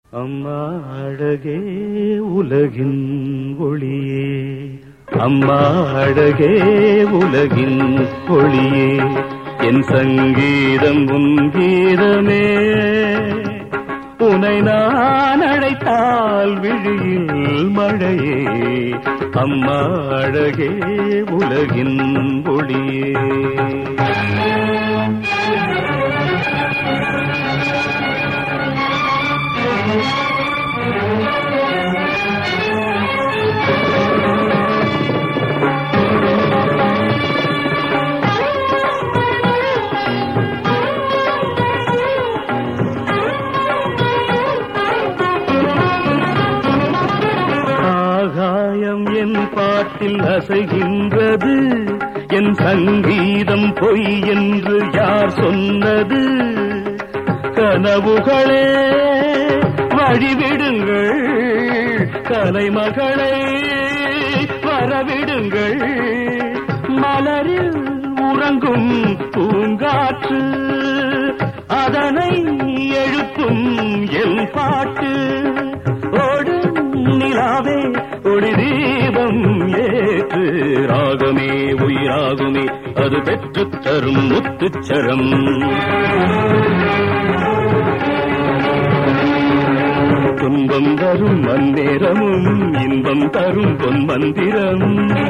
அம்மா அழகே உலகின் ஒளியே அம்மா அழகே உலகின் ஒளியே என் சங்கீதம் உன் கீதமே உனை நான் அழைத்தால் விழியில் மழையே அம்மா அழகே உலகின் ஒளியே ஆகாயம் என் பாட்டில் அசைகின்றது என் சங்கீதம் பொய் என்று யார் சொன்னது கனவுகளே வழிவிடுங்கள் கலைமகளை வரவிடுங்கள் மலரில் உறங்கும் பூங்காற்று அதனை எழுப்பும் என் பாட்டு ஓடும் நிலாவே ஒளி தீபம் ஏற்று ராகமே உயிராகுமே அது பெற்றுத் தரும் முத்துச்சரம் துன்பம் தரும் அந்நேரமும் இன்பம் தரும் பொன் மந்திரம்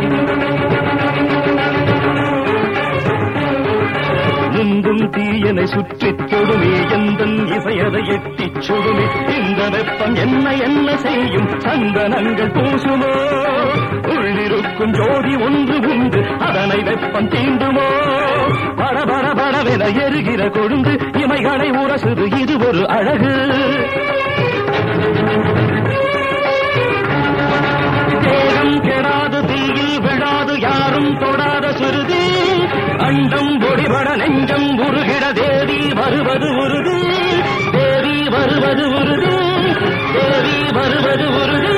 முந்தும் தீயனை சுற்றித் தொடுமே எந்தன் இசையதை எட்டிச் சுடுமே இந்த வெப்பம் என்ன என்ன செய்யும் சந்தனங்கள் பூசுமோ உள்ளிருக்கும் ஜோதி ஒன்று உண்டு அதனை வெப்பம் தீண்டுமோ பட பட படவென எருகிற கொழுந்து இமைகளை உரசுது இது ஒரு அழகு தேகம் கெடாது தீயில் விழாது யாரும் தொடாத சுருதி அண்டம் பொடிபட நெஞ்சம் உருகிட தேவி வருவது உருது தேவி வருவது உருது தேவி வருவது உருது